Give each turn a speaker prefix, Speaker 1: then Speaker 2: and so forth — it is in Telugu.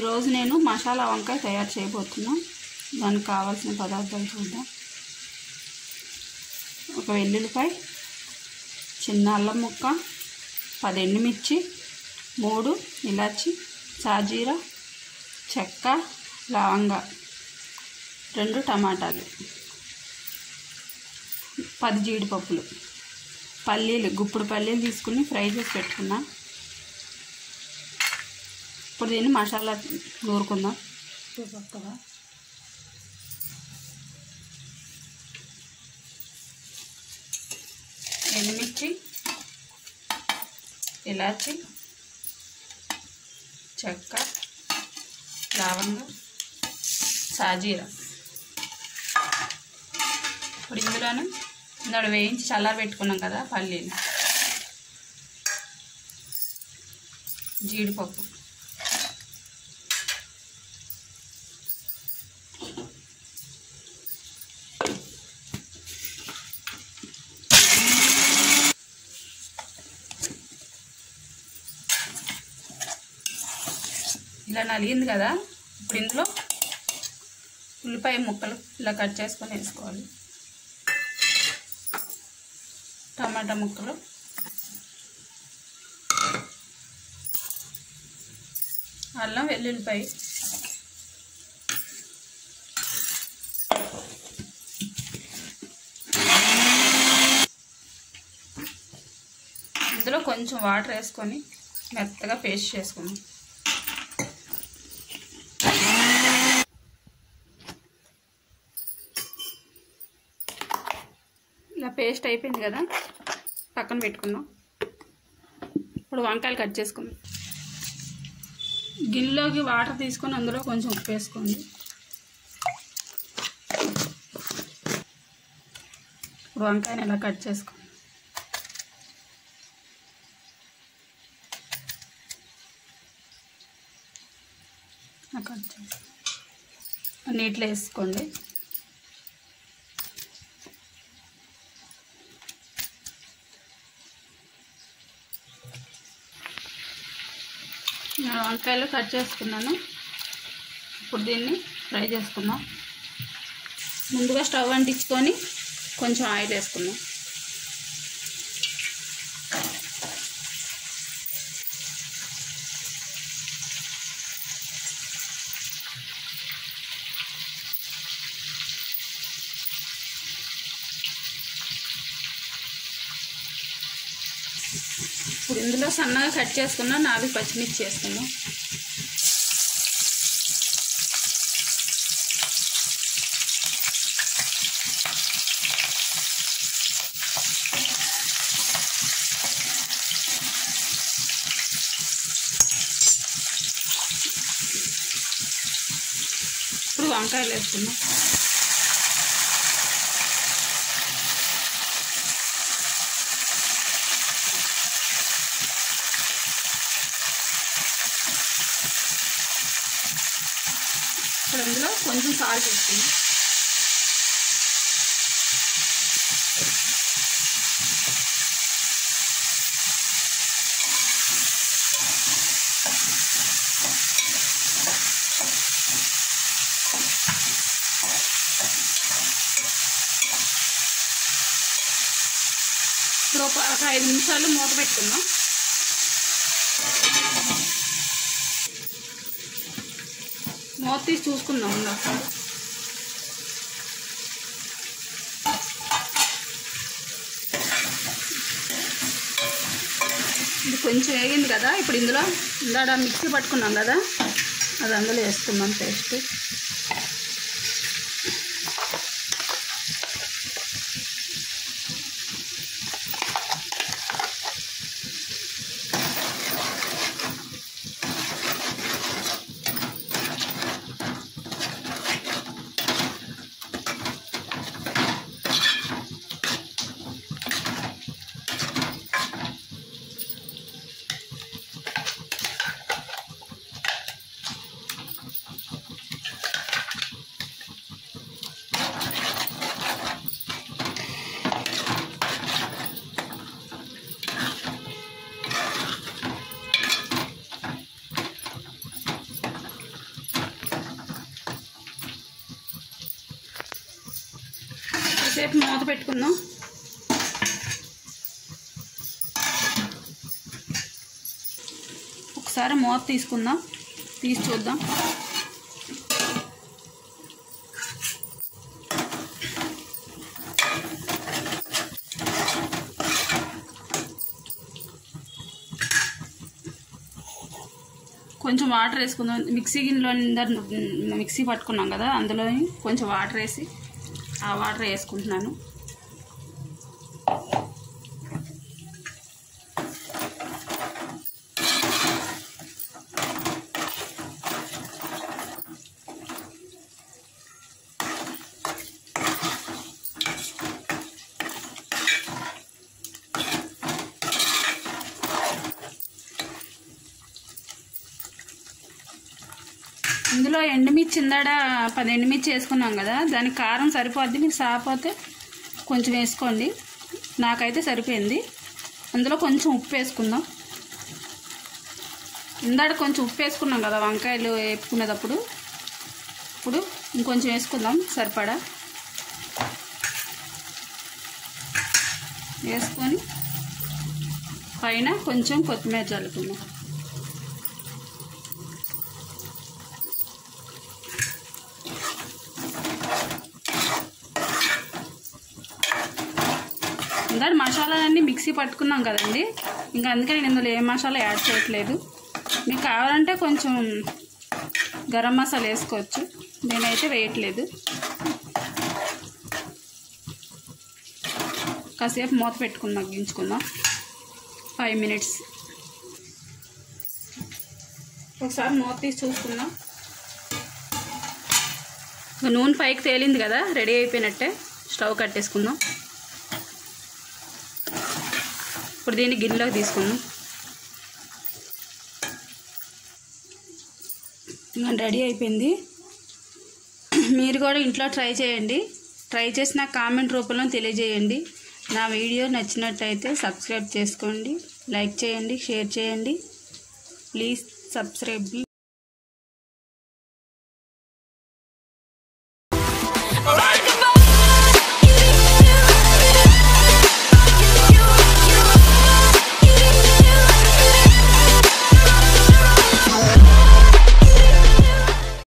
Speaker 1: ఈరోజు నేను మసాలా వంకాయ తయారు చేయబోతున్నా దానికి కావాల్సిన పదార్థాలు చూద్దాం ఒక వెల్లుల్లిపాయ చిన్న అల్లం ముక్క పది ఎండుమిర్చి మూడు ఇలాచి సాజీరా చెక్క లవంగ రెండు టమాటాలు పది జీడిపప్పులు పల్లీలు గుప్పుడు పల్లీలు తీసుకుని ఫ్రై చేసి పెట్టుకున్నా ఇప్పుడు దీన్ని మసాలా నూరుకుందాం పక్కగా ఎండుమిర్చి ఇలాచి చెక్క లవంగ సాజీరా ఇప్పుడు ఇందులోనే ఇందులో వేయించి చల్లార పెట్టుకున్నాం కదా పల్లీలు జీడిపప్పు ఇలా నలిగింది కదా ఇప్పుడు ఇందులో ఉల్లిపాయ ముక్కలు ఇలా కట్ చేసుకొని వేసుకోవాలి టమాటా ముక్కలు అల్లం వెల్లుల్లిపాయ ఇందులో కొంచెం వాటర్ వేసుకొని మెత్తగా పేస్ట్ చేసుకుందాం ఇలా పేస్ట్ అయిపోయింది కదా పక్కన పెట్టుకుందాం ఇప్పుడు వంకాయలు కట్ చేసుకుందాం గిన్నెలోకి వాటర్ తీసుకొని అందులో కొంచెం ఉప్పు వేసుకోండి ఇప్పుడు వంకాయని ఇలా కట్ చేసుకోండి ఇలా కట్ చేసి నీటిలో వేసుకోండి నేను వంకాయలు కట్ చేసుకున్నాను ఇప్పుడు దీన్ని ఫ్రై చేసుకుందాం ముందుగా స్టవ్ అంటించుకొని కొంచెం ఆయిల్ వేసుకుందాం ఇప్పుడు ఇందులో సన్నగా కట్ చేసుకున్న నాలుగు పచ్చిమిర్చి వేసుకుందాం ఇప్పుడు వంకాయలు వేసుకుందాం ఇప్పుడు అందులో కొంచెం సాల్ట్ వేసుకుందాం ఇప్పుడు ఒక ఒక ఐదు నిమిషాలు మూత పెట్టుకుందాం మూత తీసి చూసుకుందాం ఉందా ఒకసారి. ఇది కొంచెం వేగింది కదా ఇప్పుడు ఇందులో ఇందాడ మిక్సీ పట్టుకున్నాం కదా అది అందులో వేసుకుందాం పేస్ట్ కాసేపు మూత పెట్టుకుందాం ఒకసారి మూత తీసుకుందాం తీసి చూద్దాం కొంచెం వాటర్ వేసుకుందాం మిక్సీ గిన్నెలో నిండా మిక్సీ పట్టుకున్నాం కదా అందులో కొంచెం వాటర్ వేసి ఆ వాటర్ వేసుకుంటున్నాను ఇందులో ఎండుమిర్చి ఇందాడ పది ఎండుమిర్చి వేసుకున్నాం కదా దానికి కారం సరిపోద్ది మీకు సాపోతే కొంచెం వేసుకోండి నాకైతే సరిపోయింది అందులో కొంచెం ఉప్పు వేసుకుందాం ఇందాడ కొంచెం ఉప్పు వేసుకున్నాం కదా వంకాయలు వేపుకునేటప్పుడు ఇప్పుడు ఇంకొంచెం వేసుకుందాం సరిపడా వేసుకొని పైన కొంచెం కొత్తిమీర చల్లుకుందాం ఇందాక మసాలాలన్నీ మిక్సీ పట్టుకున్నాం కదండి ఇంకా అందుకే నేను ఇందులో ఏ మసాలా యాడ్ చేయట్లేదు మీకు కావాలంటే కొంచెం గరం మసాలా వేసుకోవచ్చు నేనైతే వేయట్లేదు కాసేపు మూత పెట్టుకుని మగ్గించుకుందాం ఫైవ్ మినిట్స్ ఒకసారి మూత తీసి చూసుకుందాం ఇక నూనె పైకి తేలింది కదా రెడీ అయిపోయినట్టే స్టవ్ కట్టేసుకుందాం ఇప్పుడు దీన్ని గిన్నెలోకి తీసుకుందాం ఇంకా రెడీ అయిపోయింది మీరు కూడా ఇంట్లో ట్రై చేయండి ట్రై చేసి నాకు కామెంట్ రూపంలో తెలియజేయండి నా వీడియో నచ్చినట్టయితే సబ్స్క్రైబ్ చేసుకోండి లైక్ చేయండి షేర్ చేయండి ప్లీజ్ సబ్స్క్రైబ్ మీ